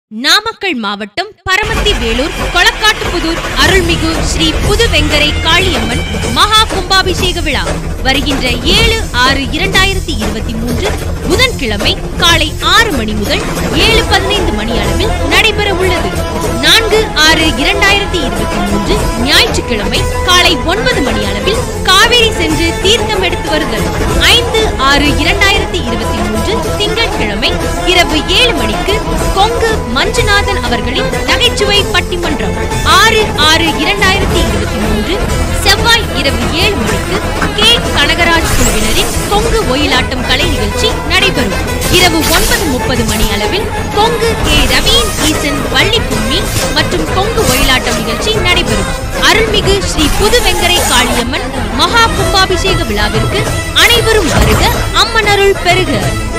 நாமக்கல் மாவட்டம் பரமத்தி வேலூர் கொளக்காட்டுப்புதூர் அருள்மிகு ஸ்ரீ புதுவெங்கரை காளியம்மன் மகா கும்பாபிஷேக விழா வருகின்ற ஏழு ஆறு இரண்டாயிரத்தி இருபத்தி மூன்று புதன்கிழமை காலை ஆறு மணி முதல் ஏழு பதினைந்து மணி அளவில் நடைபெற உள்ளது நான்கு ஆறு இரண்டாயிரத்தி இருபத்தி மூன்று ஞாயிற்றுக்கிழமை காலை ஒன்பது மணி அளவில் காவேரி சென்று தீர்த்தம் எடுத்து வருதல் ஐந்து ஆறு இரண்டாயிரத்தி இருபத்தி மூன்று திங்கட்கிழமை இரவு ஏழு மணிக்கு கொங்கு மஞ்சுநாதன் அவர்களின் நகைச்சுவை பட்டிமன்றம் ஆறு ஆறு இரண்டாயிரத்தி இருபத்தி மூன்று செவ்வாய் இரவு ஏழு மணிக்கு கே கனகராஜ் குழுவினரின் கொங்கு ஒயிலாட்டம் கலை நிகழ்ச்சி நடைபெறும் இரவு ஒன்பது முப்பது மணி அளவில் கொங்கு கே ரவீன் ஈசன் வள்ளி கும்மி மற்றும் கொங்கு ஒயிலாட்டம் நிகழ்ச்சி நடைபெறும் அருள்மிகு ஸ்ரீ புதுவெங்கரை காளியம்மன் மகா கும்பாபிஷேக விழாவிற்கு அனைவரும் வருக அம்மன் அருள் பெறுக